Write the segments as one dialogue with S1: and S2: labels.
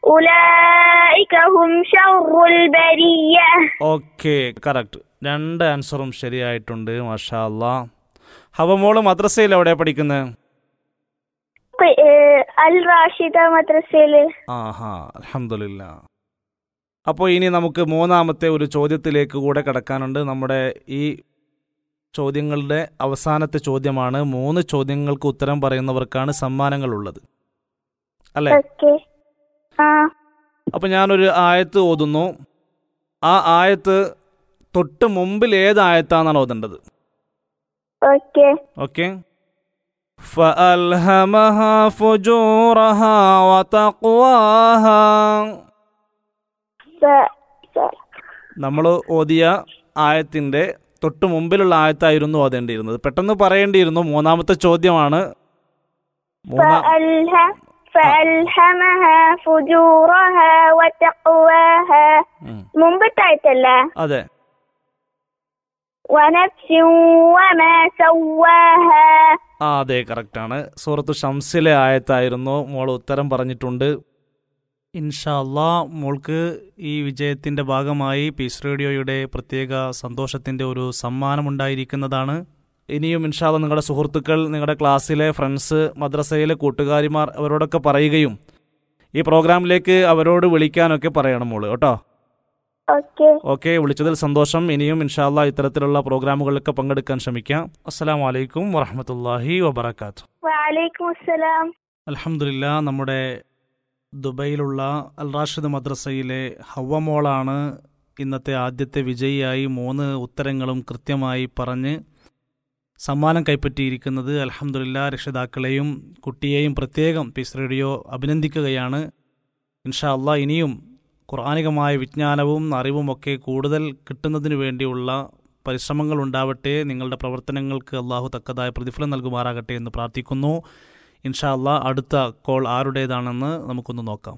S1: أولئك هم شر البرية
S2: okay correct രണ്ട് ആൻസറും ശരിയായിട്ടുണ്ട് മാഷാ അല്ലാ ഹവമോള് മദ്രസയിൽ എവിടെയാ പഠിക്കുന്നത്
S1: ق- آه، الراشدة مدرسة
S2: ആഹാ അലഹമില്ല അപ്പോൾ ഇനി നമുക്ക് മൂന്നാമത്തെ ഒരു ചോദ്യത്തിലേക്ക് കൂടെ കിടക്കാനുണ്ട് നമ്മുടെ ഈ ചോദ്യങ്ങളുടെ അവസാനത്തെ ചോദ്യമാണ് മൂന്ന് ചോദ്യങ്ങൾക്ക് ഉത്തരം പറയുന്നവർക്കാണ് സമ്മാനങ്ങളുള്ളത് അല്ലേ
S1: اوكي اه
S2: അപ്പോൾ ഞാനൊരു ആയത്ത് ഓതുന്നു ആ ആയത്ത് തൊട്ട് മുമ്പിൽ ഏത് ആയത്താണെന്നാണ് ഓതേണ്ടത്
S1: اوكي
S2: ഓക്കെ فألهمها فجورها وتقواها
S1: ف... ف...
S2: നമ്മൾ ഓതിയ ആയത്തിന്റെ തൊട്ട് മുമ്പിലുള്ള ആയത്തായിരുന്നു ഓതേണ്ടിയിരുന്നത് പെട്ടെന്ന് പറയേണ്ടിയിരുന്നു മൂന്നാമത്തെ ചോദ്യമാണ് മൂന്നാ
S1: فألهم فألهمها فجورها وتقواها
S2: ഉം.
S1: മുമ്പത്തായിട്ടല്ലേ
S2: അതെ
S1: ونفس وما سواها
S2: ആ അതെ കറക്റ്റാണ് സൂറത്ത് ഷംസിലെ ആയത്തായിരുന്നു മോൾ ഉത്തരം പറഞ്ഞിട്ടുണ്ട് ഇൻഷാ അല്ലാ മോൾക്ക് ഈ വിജയത്തിന്റെ ഭാഗമായി പീസ് റേഡിയോയുടെ പ്രത്യേക സന്തോഷത്തിന്റെ ഒരു സമ്മാനമുണ്ടായിരിക്കുന്നതാണ് ഇനിയും ഇൻഷാല്ല നിങ്ങളുടെ സുഹൃത്തുക്കൾ നിങ്ങളുടെ ക്ലാസ്സിലെ ഫ്രണ്ട്സ് മദ്രസയിലെ കൂട്ടുകാരിമാർ അവരോടൊക്കെ പറയുകയും ഈ പ്രോഗ്രാമിലേക്ക് അവരോട് വിളിക്കാനൊക്കെ പറയണം മോള് കേട്ടോ
S1: اوكي
S2: ഓക്കെ വിളിച്ചതിൽ സന്തോഷം ഇനിയും ഇൻഷാല്ല ഇത്തരത്തിലുള്ള പ്രോഗ്രാമുകളിലൊക്കെ പങ്കെടുക്കാൻ ശ്രമിക്കാം അസ്സലാം വലൈക്കും വറഹമത്തല്ലാഹി വബർക്കാത്തു
S1: وعليكم السلام
S2: അലഹമില്ല നമ്മുടെ ദുബൈയിലുള്ള അൽ റാഷിദ് മദ്രസയിലെ ഹവ്വമോളാണ് ഇന്നത്തെ ആദ്യത്തെ വിജയിയായി മൂന്ന് ഉത്തരങ്ങളും കൃത്യമായി പറഞ്ഞ് സമ്മാനം കൈപ്പറ്റിയിരിക്കുന്നത് അലഹമില്ല രക്ഷിതാക്കളെയും കുട്ടിയെയും പ്രത്യേകം പീസ് റേഡിയോ അഭിനന്ദിക്കുകയാണ് ഇൻഷാ അല്ലാ ഇനിയും ഖുർആാനികമായ വിജ്ഞാനവും അറിവുമൊക്കെ കൂടുതൽ കിട്ടുന്നതിന് വേണ്ടിയുള്ള പരിശ്രമങ്ങൾ ഉണ്ടാവട്ടെ നിങ്ങളുടെ പ്രവർത്തനങ്ങൾക്ക് അള്ളാഹു തക്കതായ പ്രതിഫലം നൽകുമാറാകട്ടെ എന്ന് പ്രാർത്ഥിക്കുന്നു ഇൻഷാ അല്ലാ അടുത്ത കോൾ ആരുടേതാണെന്ന് നമുക്കൊന്ന് നോക്കാം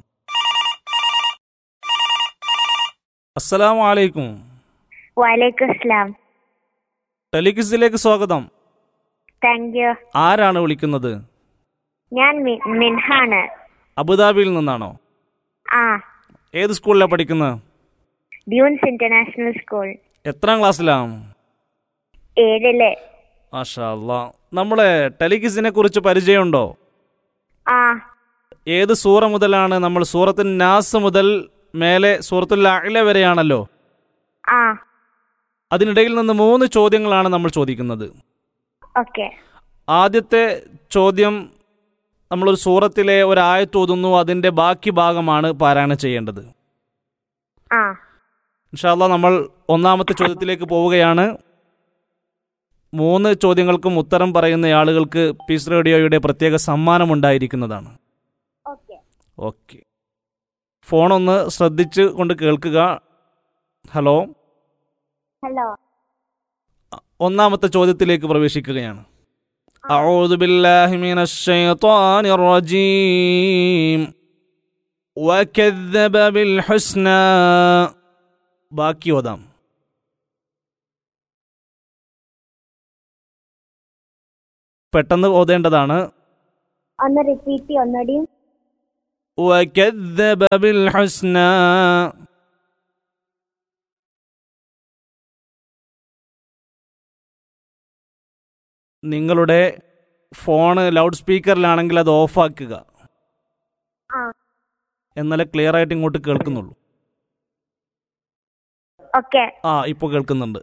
S2: അസ്സലാമു അലൈക്കും
S1: വലൈക്കും അസ്സലാം
S2: ടെലിക്സിലേക്ക് സ്വാഗതം
S1: താങ്ക് യു
S2: ആരാണ് വിളിക്കുന്നത്
S1: ഞാൻ മി- മിൻഹാണ്
S2: അബുദാബിയിൽ നിന്നാണോ
S1: ആ
S2: ഏത് സ്കൂളിലാണ് പഠിക്കുന്നത്
S1: ഡ്യൂൺസ് ഇന്റർനാഷണൽ സ്കൂൾ
S2: എത്രാം ക്ലാസ്സിലാണ്
S1: ഏഴില്
S2: മാഷാ അല്ലാ നമ്മളെ ടെലിക്സിനെ കുറിച്ച് പരിചയമുണ്ടോ
S1: ആ
S2: ഏത് സൂറ മുതലാണ് നമ്മൾ സൂറത്തിൻ നാസ് മുതൽ മേലെ സൂറത്തുൽ അഅല വരെയാണല്ലോ
S1: ആ
S2: അതിനിടയിൽ നിന്ന് മൂന്ന് ചോദ്യങ്ങളാണ് നമ്മൾ ചോദിക്കുന്നത്
S1: ഓക്കെ
S2: ആദ്യത്തെ ചോദ്യം നമ്മളൊരു സൂറത്തിലെ ഒരായത്ത് ഓതുന്നു അതിൻ്റെ ബാക്കി ഭാഗമാണ് പാരായണം ചെയ്യേണ്ടത്
S1: ആ
S2: ഇൻഷാല്ല നമ്മൾ ഒന്നാമത്തെ ചോദ്യത്തിലേക്ക് പോവുകയാണ് മൂന്ന് ചോദ്യങ്ങൾക്കും ഉത്തരം പറയുന്ന ആളുകൾക്ക് പീസ് റേഡിയോയുടെ പ്രത്യേക സമ്മാനമുണ്ടായിരിക്കുന്നതാണ്
S1: ഓക്കെ
S2: ഓക്കെ ഫോണൊന്ന് ശ്രദ്ധിച്ച് കൊണ്ട് കേൾക്കുക ഹലോ
S1: ഹലോ
S2: ഒന്നാമത്തെ ചോദ്യത്തിലേക്ക് പ്രവേശിക്കുകയാണ് أعوذ بالله من الشيطان الرجيم وكذب بالحسنى ബാക്കി ഓതാം പെട്ടെന്ന് ഓതേണ്ടതാണ്
S1: ഒന്ന് റിപ്പീറ്റ് ഒന്നുകൂടി
S2: وكذب بالحسنى നിങ്ങളുടെ ഫോണ് ലൗഡ് സ്പീക്കറിലാണെങ്കിൽ അത് ഓഫാക്കുക
S1: ആ
S2: എന്നാലേ ക്ലിയർ ആയിട്ട് ഇങ്ങോട്ട് കേൾക്കുന്നുള്ളൂ
S1: ഓക്കെ
S2: ആ ഇപ്പോൾ കേൾക്കുന്നുണ്ട്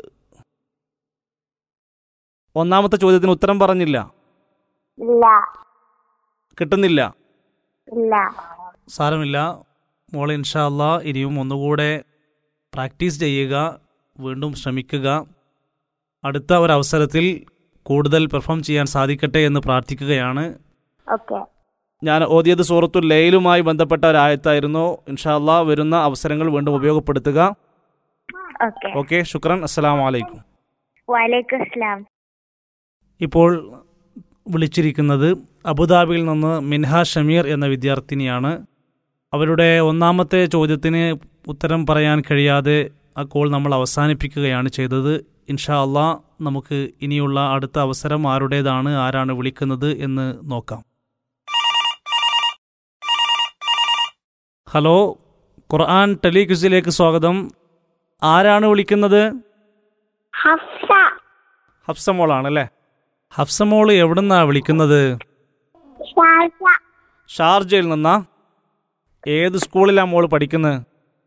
S2: ഒന്നാമത്തെ ചോദ്യത്തിന് ഉത്തരം പറഞ്ഞില്ല
S1: ഇല്ല
S2: കിട്ടുന്നില്ല
S1: ഇല്ല
S2: സാരമില്ല മോൾ ഇൻഷാ അല്ലാ ഇനിയും ഒന്നുകൂടെ പ്രാക്ടീസ് ചെയ്യുക വീണ്ടും ശ്രമിക്കുക അടുത്ത ഒരവസരത്തിൽ കൂടുതൽ പെർഫോം ചെയ്യാൻ സാധിക്കട്ടെ എന്ന് പ്രാർത്ഥിക്കുകയാണ്
S1: ഓക്കെ
S2: ഞാൻ ഓതിയത് സൂറത്തുൽ ലൈലുമായി ബന്ധപ്പെട്ട ഒരായത്തായിരുന്നു ഇൻഷാ അല്ലാ വരുന്ന അവസരങ്ങൾ വീണ്ടും ഉപയോഗപ്പെടുത്തുക
S1: ഓക്കെ
S2: ഓക്കെ ശുക്രൻ അസ്സലാമു അലൈക്കും
S1: വലൈക്കും അസ്സലാം
S2: ഇപ്പോൾ വിളിച്ചിരിക്കുന്നത് അബുദാബിയിൽ നിന്ന് മിൻഹ ഷമീർ എന്ന വിദ്യാർത്ഥിനിയാണ് അവരുടെ ഒന്നാമത്തെ ചോദ്യത്തിന് ഉത്തരം പറയാൻ കഴിയാതെ ആ കോൾ നമ്മൾ അവസാനിപ്പിക്കുകയാണ് ചെയ്തത് ഇൻഷാ അള്ളാ നമുക്ക് ഇനിയുള്ള അടുത്ത അവസരം ആരുടേതാണ് ആരാണ് വിളിക്കുന്നത് എന്ന് നോക്കാം ഹലോ ഖുർആൻ ടെലിക്വിസിലേക്ക് സ്വാഗതം ആരാണ് വിളിക്കുന്നത്
S1: ഹഫ്സ
S2: ഹഫ്സ മോളാണല്ലേ ഹഫ്സ മോള് എവിടുന്നാ വിളിക്കുന്നത്
S1: ഷാർജ
S2: ഷാർജയിൽ നിന്നാ ഏത് സ്കൂളിലാ മോള് പഠിക്കുന്നത്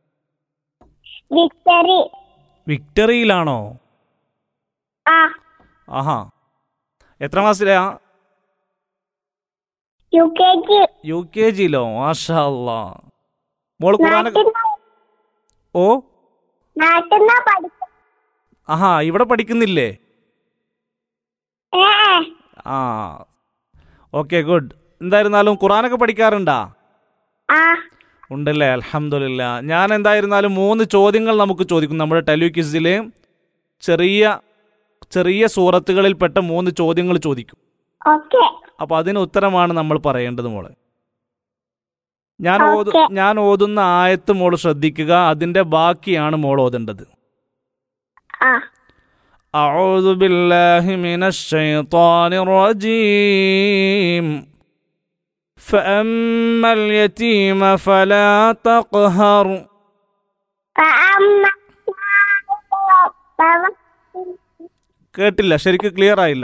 S1: വിക്ടറി
S2: വിക്ടറിയിലാണോ
S1: ആ
S2: ആഹാ എത്ര ക്ലാസ്സിലാ
S1: U K G
S2: U K ജിയിലോ മാഷാ അല്ലാ മോള് ഖുർആൻ ഓ
S1: നാട്ടിൽ നിന്നാ പഠിക്ക
S2: ആഹാ ഇവിടെ പഠിക്കുന്നില്ലേ
S1: ഏ
S2: ആ ഓക്കെ ഗുഡ് എന്തായിരുന്നാലും ഖുറാനൊക്കെ പഠിക്കാറുണ്ടാ
S1: ആ
S2: ഉണ്ടല്ലേ അലഹമില്ല ഞാൻ എന്തായിരുന്നാലും മൂന്ന് ചോദ്യങ്ങൾ നമുക്ക് ചോദിക്കും നമ്മുടെ ടെലിക്വിസിൽ ചെറിയ ചെറിയ സൂറത്തുകളിൽപ്പെട്ട മൂന്ന് ചോദ്യങ്ങൾ ചോദിക്കും
S1: ഓക്കെ
S2: അപ്പോൾ അതിന് ഉത്തരമാണ് നമ്മൾ പറയേണ്ടത് മോളെ ഞാൻ ഓതു
S1: Okay.
S2: ഞാൻ ഓതുന്ന ആയത്ത് മോൾ ശ്രദ്ധിക്കുക അതിന്റെ ബാക്കിയാണ് മോൾ ഓതേണ്ടത്
S1: ആ
S2: أعوذ بالله من الشيطان الرجيم فأما اليتيم فلا تقهر
S1: فأما
S2: കേട്ടില്ല ശരിക്കും ക്ലിയർ ആയില്ല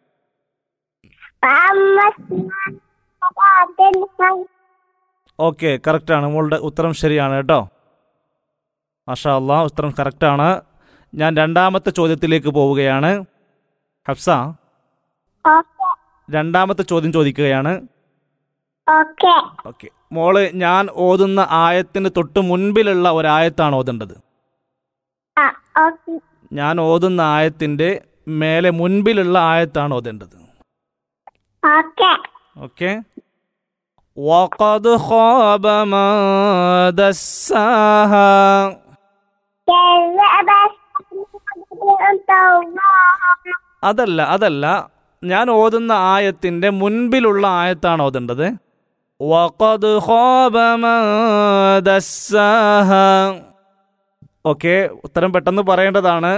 S1: فأما فلا تنهر
S2: ഓക്കെ കറക്റ്റാണ് മോളുടെ ഉത്തരം ശരിയാണ് കേട്ടോ മാഷാ അള്ളാ ഉത്തരം കറക്റ്റാണ് ഞാൻ രണ്ടാമത്തെ ചോദ്യത്തിലേക്ക് പോവുകയാണ് ഹഫ്സ
S1: ഓക്കെ
S2: രണ്ടാമത്തെ ചോദ്യം ചോദിക്കുകയാണ്
S1: ഓക്കെ
S2: ഓക്കെ മോള് ഞാൻ ഓതുന്ന ആയത്തിന് തൊട്ട് മുൻപിലുള്ള ഒരായത്താണ് ഓതേണ്ടത്
S1: ആ ഓക്കെ
S2: ഞാൻ ഓതുന്ന ആയത്തിന്റെ മേലെ മുൻപിലുള്ള ആയത്താണ് ഓതേണ്ടത്
S1: ഓക്കെ
S2: ഓക്കെ وقد خاب من دساها
S1: كذب الله
S2: അതല്ല അതല്ല ഞാൻ ഓതുന്ന ആയത്തിന്റെ മുൻപിലുള്ള ആയത്താണ് ഓതേണ്ടത് വഖദ് ഖാബ മൻ ദസ്സാഹ ഓക്കെ ഉത്തരം പെട്ടെന്ന് പറയേണ്ടതാണ്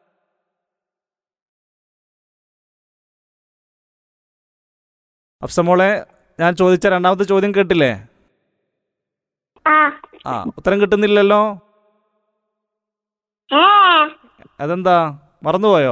S2: അഫ്സമോളെ ഞാൻ ചോദിച്ച രണ്ടാമത്തെ ചോദ്യം കേട്ടില്ലേ
S1: ആ
S2: ആ ഉത്തരം കിട്ടുന്നില്ലല്ലോ
S1: ഏ
S2: അതെന്താ മറന്നുപോയോ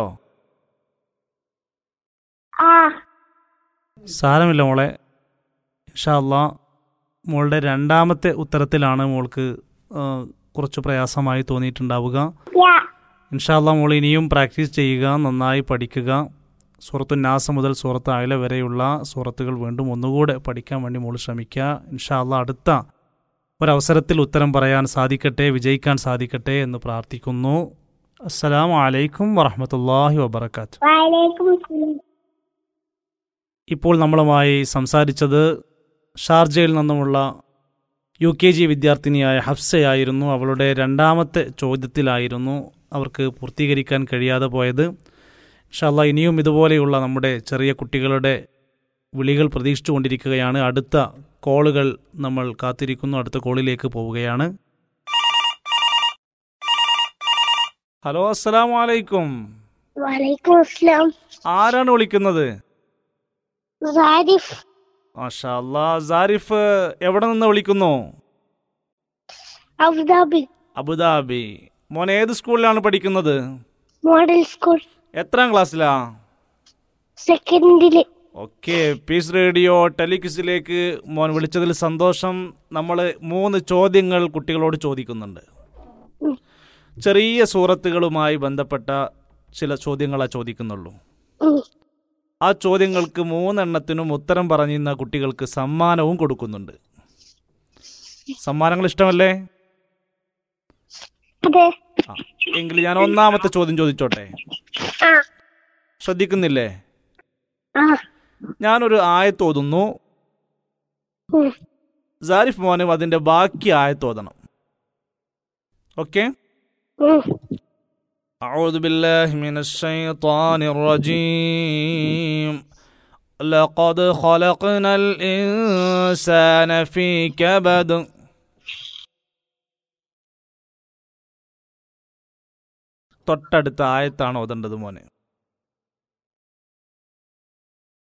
S1: ആ
S2: സാരമില്ല മോളെ ഇൻഷാല്ല മോളുടെ രണ്ടാമത്തെ ഉത്തരത്തിലാണ് മോൾക്ക് ആ, കുറച്ച് പ്രയാസമായി തോന്നിയിട്ടുണ്ടാവുക
S1: യാ
S2: ഇൻഷാല്ല മോൾ ഇനിയും പ്രാക്ടീസ് ചെയ്യുക നന്നായി പഠിക്കുക സൂറത്തു നാസ മുതൽ സൂറത്ത് അയല വരെയുള്ള സൂറത്തുകൾ വീണ്ടും ഒന്നുകൂടെ പഠിക്കാൻ വേണ്ടി മോൾ ശ്രമിക്കുക ഇൻഷാല്ല അടുത്ത ഒരവസരത്തിൽ ഉത്തരം പറയാൻ സാധിക്കട്ടെ വിജയിക്കാൻ സാധിക്കട്ടെ എന്ന് പ്രാർത്ഥിക്കുന്നു അസ്സലാമു അലൈക്കും വറഹമത്തല്ലാഹി വബർക്കാത്തു
S1: വലൈക്കും സലാം
S2: ഇപ്പോൾ നമ്മളുമായി സംസാരിച്ചത് ഷാർജയിൽ നിന്നുമുള്ള യു കെ ജി വിദ്യാർത്ഥിനിയായ ഹഫ്സയായിരുന്നു അവളുടെ രണ്ടാമത്തെ ചോദ്യത്തിലായിരുന്നു അവർക്ക് പൂർത്തീകരിക്കാൻ കഴിയാതെ പോയത് ഇൻഷാല്ല ഇനിയും ഇതുപോലെയുള്ള നമ്മുടെ ചെറിയ കുട്ടികളുടെ വിളികൾ പ്രതീക്ഷിച്ചുകൊണ്ടിരിക്കുകയാണ് അടുത്ത കോളുകൾ നമ്മൾ കാത്തിരിക്കുന്നു അടുത്ത കോളിലേക്ക് പോവുകയാണ് ഹലോ അസ്സലാമു അലൈക്കും
S1: വലൈക്കും അസ്സലാം
S2: ആരാണ് വിളിക്കുന്നത്
S1: സാരിഫ്
S2: മാഷാ അല്ലാ സാരിഫ് എവിടെ നിന്ന് വിളിക്കുന്നു
S1: അബുദാബി
S2: അബുദാബി മോൻ ഏത് സ്കൂളിലാണ് പഠിക്കുന്നത്
S1: മോഡൽ സ്കൂൾ
S2: എത്രാം ക്ലാസ്സിലാ
S1: സെക്കൻഡില്
S2: ഓക്കെ പീസ് റേഡിയോ ടെലിക്വിസിലേക്ക് മോൻ വിളിച്ചതിൽ സന്തോഷം നമ്മൾ മൂന്ന് ചോദ്യങ്ങൾ കുട്ടികളോട് ചോദിക്കുന്നുണ്ട്
S1: ഉം.
S2: ചെറിയ സൂറത്തുകളുമായി ബന്ധപ്പെട്ട ചില ചോദ്യങ്ങളാ ചോദിക്കുന്നുള്ളൂ
S1: ഉം.
S2: ആ ചോദ്യങ്ങൾക്ക് മൂന്നെണ്ണത്തിനും ഉത്തരം പറഞ്ഞിരുന്ന കുട്ടികൾക്ക് സമ്മാനവും കൊടുക്കുന്നുണ്ട് സമ്മാനങ്ങൾ ഇഷ്ടമല്ലേ
S1: അതെ
S2: ആ, എങ്കിൽ ഞാൻ ഒന്നാമത്തെ ചോദ്യം ചോദിച്ചോട്ടെ
S1: ആ
S2: ശ്രദ്ധിക്കുന്നില്ലേ
S1: ആ
S2: ഞാനൊരു ആയത്തോതുന്നു
S1: ഉം.
S2: സാരിഫ് മോനും അതിന്റെ ബാക്കി ആയത്തോതണം ഓക്കെ
S1: ഉം.
S2: أعوذ بالله من الشيطان الرجيم لقد خلقنا الإنسان في كبد തൊട്ടടുത്ത ആയത്താണ് ഓതേണ്ടത് മോനെ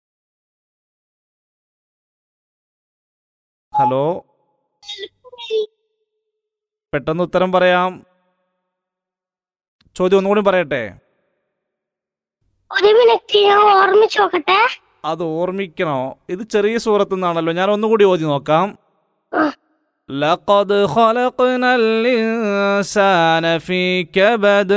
S2: ഹലോ പെട്ടെന്ന് ഉത്തരം പറയാം ചോദ്യം ഒന്നുകൂടി പറയട്ടെ
S1: ഒരു മിനിറ്റ് ഞാൻ ഓർമ്മിച്ച് നോക്കട്ടെ
S2: അത് ഓർമ്മിക്കണോ ഇത് ചെറിയ സൂറത്ത് നിന്നാണല്ലോ ഞാൻ ഒന്നുകൂടി ഓതി നോക്കാം
S1: ആ.
S2: لقد خلقنا الإنسان في كبد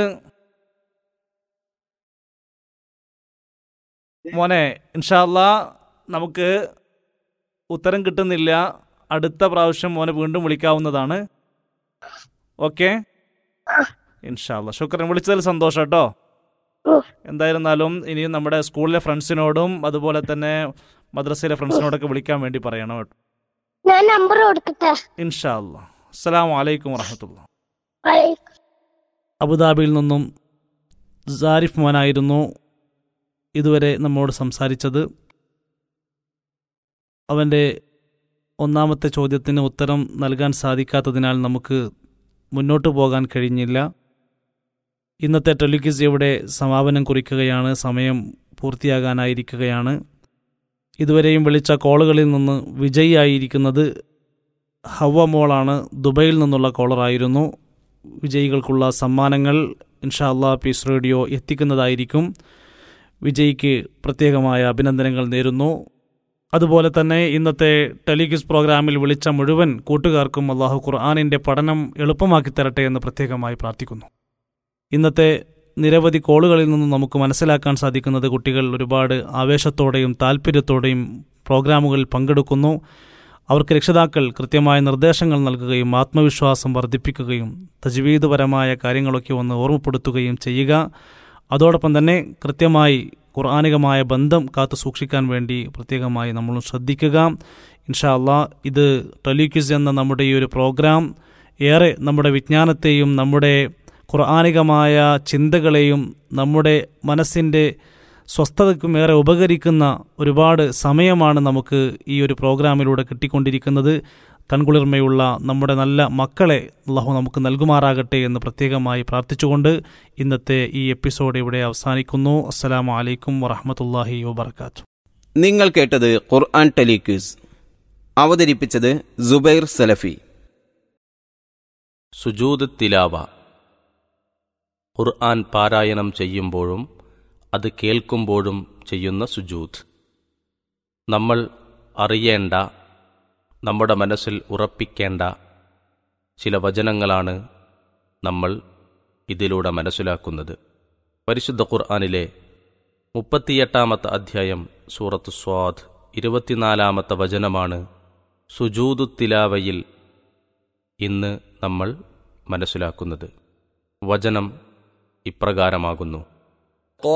S2: മോനെ ഇൻഷാല്ല നമുക്ക് ഉത്തരം കിട്ടുന്നില്ല അടുത്ത പ്രാവശ്യം മോനെ വീണ്ടും വിളിക്കാവുന്നതാണ് ഓക്കെ ഇൻഷാല്ല ശുക്രൻ വിളിച്ചതിൽ സന്തോഷം കേട്ടോ
S1: ഉം.
S2: എന്തായിരുന്നാലും ഇനി നമ്മുടെ സ്കൂളിലെ ഫ്രണ്ട്സിനോടും അതുപോലെ തന്നെ മദ്രസയിലെ ഫ്രണ്ട്സിനോടൊക്കെ വിളിക്കാൻ വേണ്ടി പറയണം കേട്ടോ
S1: ഞാൻ നമ്പർ കൊടുക്കട്ടെ
S2: ഇൻഷാല്ല അസ്സലാമു അലൈക്കും വറഹമത്തുള്ള
S1: വലൈക്കും.
S2: അബുദാബിയിൽ നിന്നും സാരിഫ് മോനായിരുന്നു ഇതുവരെ നമ്മോട് സംസാരിച്ചത് അവൻ്റെ ഒന്നാമത്തെ ചോദ്യത്തിന് ഉത്തരം നൽകാൻ സാധിക്കാത്തതിനാൽ നമുക്ക് മുന്നോട്ട് പോകാൻ കഴിഞ്ഞില്ല ഇന്നത്തെ ടെലിക്വിസ് ഇവിടെ സമാപനം കുറിക്കുകയാണ് സമയം പൂർത്തിയാകാനായിരിക്കുകയാണ് ഇതുവരെയും വിളിച്ച കോളുകളിൽ നിന്ന് വിജയിയായിരിക്കുന്നത് ഹവ മോളാണ് ദുബൈയിൽ നിന്നുള്ള കോളറായിരുന്നു വിജയികൾക്കുള്ള സമ്മാനങ്ങൾ ഇൻഷാ അല്ലാ പീസ് റേഡിയോ എത്തിക്കുന്നതായിരിക്കും വിജയിക്ക് പ്രത്യേകമായ അഭിനന്ദനങ്ങൾ നേരുന്നു അതുപോലെ തന്നെ ഇന്നത്തെ ടെലിക്വിസ് പ്രോഗ്രാമിൽ വിളിച്ച മുഴുവൻ കൂട്ടുകാർക്കും അള്ളാഹു ഖുർആാനിൻ്റെ പഠനം എളുപ്പമാക്കി തരട്ടെ എന്ന് പ്രത്യേകമായി പ്രാർത്ഥിക്കുന്നു ഇന്നത്തെ നിരവധി കോളുകളിൽ നിന്നും നമുക്ക് മനസ്സിലാക്കാൻ സാധിക്കുന്നത് കുട്ടികൾ ഒരുപാട് ആവേശത്തോടെയും താല്പര്യത്തോടെയും പ്രോഗ്രാമുകളിൽ പങ്കെടുക്കുന്നു അവർക്ക് രക്ഷിതാക്കൾ കൃത്യമായ നിർദ്ദേശങ്ങൾ നൽകുകയും ആത്മവിശ്വാസം വർദ്ധിപ്പിക്കുകയും തജ്വീദപരമായ കാര്യങ്ങളൊക്കെ ഒന്ന് ഓർമ്മപ്പെടുത്തുകയും ചെയ്യുക അതോടൊപ്പം തന്നെ കൃത്യമായി ഖുർആാനികമായ ബന്ധം കാത്തു സൂക്ഷിക്കാൻ വേണ്ടി പ്രത്യേകമായി നമ്മൾ ശ്രദ്ധിക്കുക ഇൻഷാ അള്ളാ ഇത് ടെലിക്വിസ് എന്ന നമ്മുടെ ഈ ഒരു പ്രോഗ്രാം ഏറെ നമ്മുടെ വിജ്ഞാനത്തെയും നമ്മുടെ ഖുർആാനികമായ ചിന്തകളെയും നമ്മുടെ മനസ്സിൻ്റെ സ്വസ്ഥതയ്ക്കും ഏറെ ഉപകരിക്കുന്ന ഒരുപാട് സമയമാണ് നമുക്ക് ഈ ഒരു പ്രോഗ്രാമിലൂടെ കിട്ടിക്കൊണ്ടിരിക്കുന്നത് കൺകുളിർമയുള്ള നമ്മുടെ നല്ല മക്കളെ അള്ളാഹു നമുക്ക് നൽകുമാറാകട്ടെ എന്ന് പ്രത്യേകമായി പ്രാർത്ഥിച്ചുകൊണ്ട് ഇന്നത്തെ ഈ എപ്പിസോഡ് ഇവിടെ അവസാനിക്കുന്നു അസ്സലാമു അലൈക്കും വറഹമത്തല്ലാഹി വബർക്കാത്തു
S3: നിങ്ങൾ കേട്ടത് ഖുർആൻ ടെലിക്യൂസ് അവതരിപ്പിച്ചത് ജുബൈർ സലഫി
S4: സുജൂദ് തിലാവ ഖുർആൻ പാരായണം ചെയ്യുമ്പോഴും അത് കേൾക്കുമ്പോഴും ചെയ്യുന്ന സുജൂദ് നമ്മൾ അറിയേണ്ട നമ്മുടെ മനസ്സിൽ ഉറപ്പിക്കേണ്ട ചില വചനങ്ങളാണ് നമ്മൾ ഇതിലൂടെ മനസ്സിലാക്കുന്നത് പരിശുദ്ധ ഖുർആനിലെ മുപ്പത്തിയെട്ടാമത്തെ അധ്യായം സൂറത്ത് സ്വാദ് ഇരുപത്തിനാലാമത്തെ വചനമാണ് സുജൂദു തിലാവയിൽ ഇന്ന് നമ്മൾ മനസ്സിലാക്കുന്നത് വചനം ഇപ്രകാരമാകുന്നു